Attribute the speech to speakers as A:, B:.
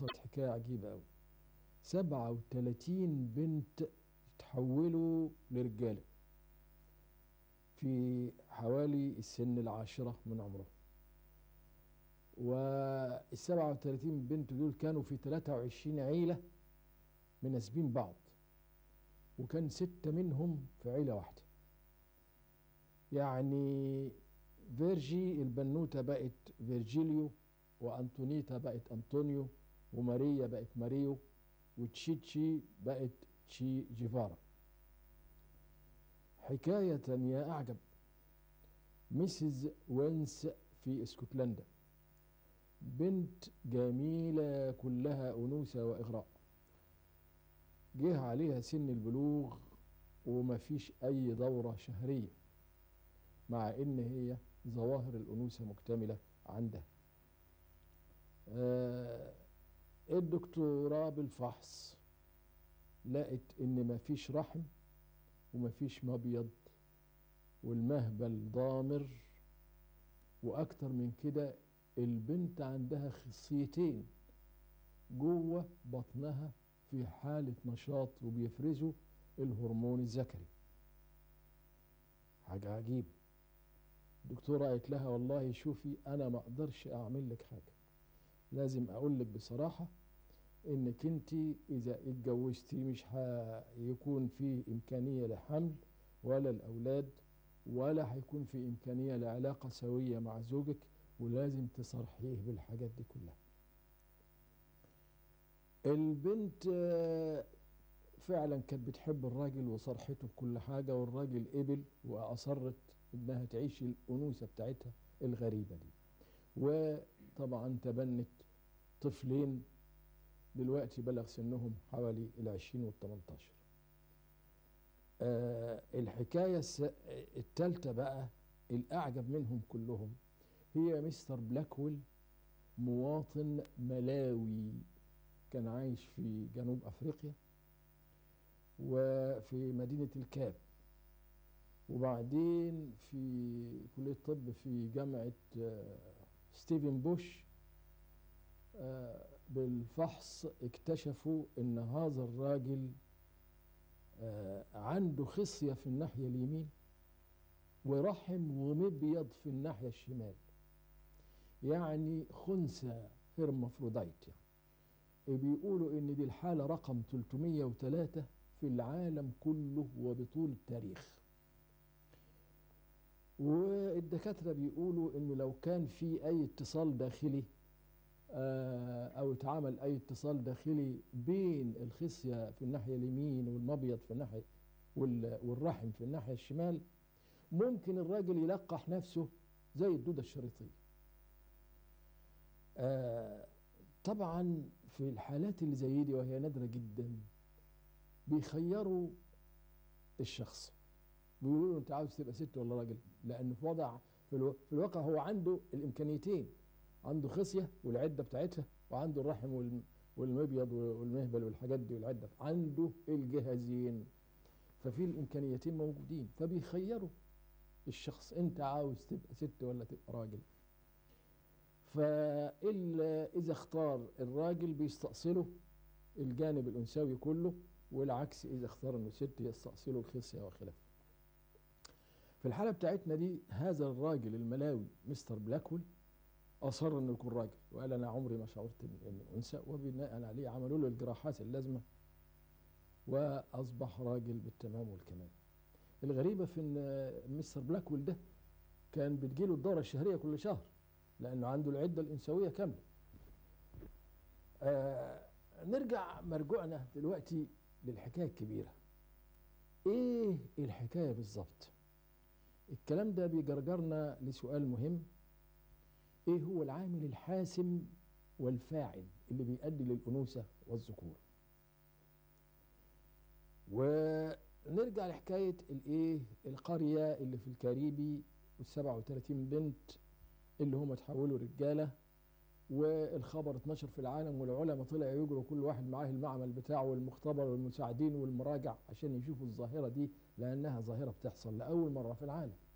A: حصلت حكاية عجيبة أوي سبعة وتلاتين بنت تحولوا لرجالة في حوالي السن العاشرة من عمرهم والسبعة وتلاتين بنت دول كانوا في تلاتة وعشرين عيلة مناسبين بعض وكان ستة منهم في عيلة واحدة يعني فيرجي البنوتة بقت فيرجيليو وأنطونيتا بقت أنطونيو وماريا بقت ماريو وتشيتشي بقت تشي جيفارا حكاية يا أعجب ميسيز وينس في اسكتلندا بنت جميلة كلها أنوثة وإغراء جه عليها سن البلوغ وما فيش أي دورة شهرية مع إن هي ظواهر الأنوثة مكتملة عندها آه الدكتوراه بالفحص لقت إن ما فيش رحم وما فيش مبيض والمهبل ضامر وأكتر من كده البنت عندها خصيتين جوه بطنها في حالة نشاط وبيفرزوا الهرمون الذكري حاجة عجيبة الدكتورة قالت لها والله شوفي أنا ما أقدرش أعمل لك حاجة لازم أقول لك بصراحة إنك أنت إذا اتجوزتي مش هيكون في إمكانية لحمل ولا الأولاد ولا هيكون في إمكانية لعلاقة سوية مع زوجك ولازم تصرحيه بالحاجات دي كلها البنت فعلا كانت بتحب الراجل وصرحته بكل حاجة والراجل قبل وأصرت إنها تعيش الأنوثة بتاعتها الغريبة دي وطبعا تبنت طفلين دلوقتي بلغ سنهم حوالي العشرين والتمنتاشر آه الحكاية التالتة بقى الأعجب منهم كلهم هي مستر بلاكويل مواطن ملاوي كان عايش في جنوب أفريقيا وفي مدينة الكاب وبعدين في كلية طب في جامعة ستيفن بوش بالفحص اكتشفوا ان هذا الراجل عنده خصية في الناحية اليمين ورحم ومبيض في الناحية الشمال يعني خنثى هرمافروديت يعني بيقولوا ان دي الحالة رقم 303 في العالم كله وبطول التاريخ والدكاترة بيقولوا انه لو كان في اي اتصال داخلي او اتعمل اي اتصال داخلي بين الخصية في الناحية اليمين والمبيض في الناحية والرحم في الناحية الشمال ممكن الراجل يلقح نفسه زي الدودة الشريطية طبعا في الحالات اللي زي دي وهي نادرة جدا بيخيروا الشخص بيقولوا له انت عاوز تبقى ست ولا راجل لان في وضع في, الو... في الواقع هو عنده الامكانيتين عنده خصيه والعده بتاعتها وعنده الرحم وال... والمبيض والمهبل والحاجات دي والعده عنده الجهازين ففي الامكانيتين موجودين فبيخيروا الشخص انت عاوز تبقى ست ولا تبقى راجل فإلا إذا اختار الراجل بيستأصله الجانب الأنثوي كله والعكس إذا اختار إنه ست يستأصله الخصية وخلافه. في الحالة بتاعتنا دي هذا الراجل الملاوي مستر بلاكول أصر إنه يكون راجل وقال أنا عمري ما شعرت إني أنثى وبناء عليه عملوا له الجراحات اللازمة وأصبح راجل بالتمام والكمال. الغريبة في إن مستر بلاكول ده كان بتجيله الدورة الشهرية كل شهر لأنه عنده العدة الإنثوية كاملة. آه نرجع مرجوعنا دلوقتي للحكاية الكبيرة. إيه الحكاية بالظبط؟ الكلام ده بيجرجرنا لسؤال مهم إيه هو العامل الحاسم والفاعل اللي بيؤدي للأنوثة والذكور؟ ونرجع لحكاية الإيه؟ القرية اللي في الكاريبي والسبعة وثلاثين بنت اللي هم تحولوا رجالة والخبر اتنشر في العالم والعلماء طلعوا يجروا كل واحد معاه المعمل بتاعه والمختبر والمساعدين والمراجع عشان يشوفوا الظاهرة دي لأنها ظاهرة بتحصل لأول مرة في العالم